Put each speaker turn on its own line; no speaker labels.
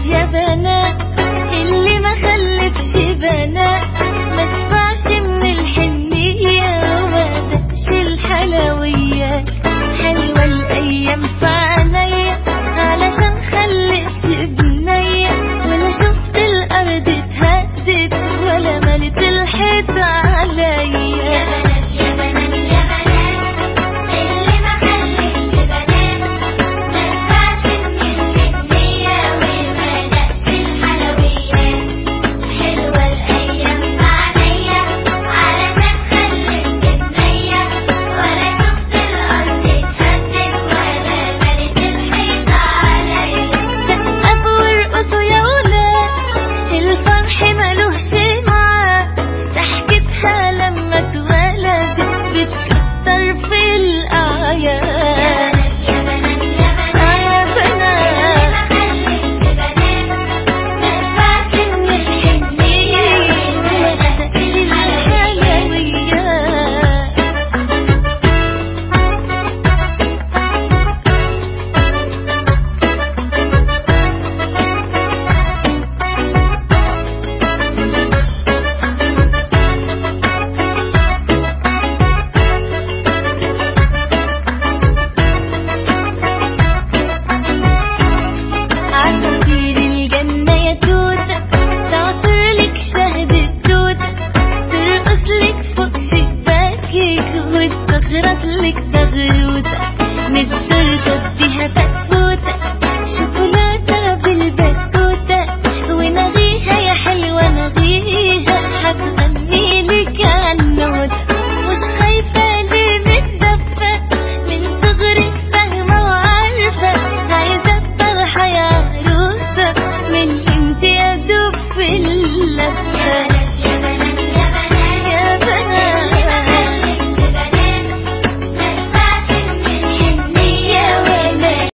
يا بنات اللي ما خلفش بنات ما شبعش من الحنية وما دقش الحلويات حلوة الأيام في عينيا علشان خلفت بنية ولا شفت الأرض اتهدت ولا ملت الحيط عليا
يا بنات يا بنات يا بنات اللي ما خلفش بنات ما ينفعش من الحنية وما دقش الحلويات حلوة الأيام معنية علشان خلفت بنية ولا شفت الأرض اتهدت ولا ملت الحيط عليا
سقفوا وارقصوا يا ولاد الفرح ملوش معاد ضحكتها لما اتولدت بتكتر في
يا
الأعياد
بنات يا بنات يا بنات
يا
اللي ما
بنات
خلفش بنات ما ينفعش من الحنية وما دقش الحلويات
الحلويات عصافير الجنة يا توتة تعطر لك شهد التوتة ترقص لك فوق شباكك وتزغرط لك زغروتة نفسي تديها بس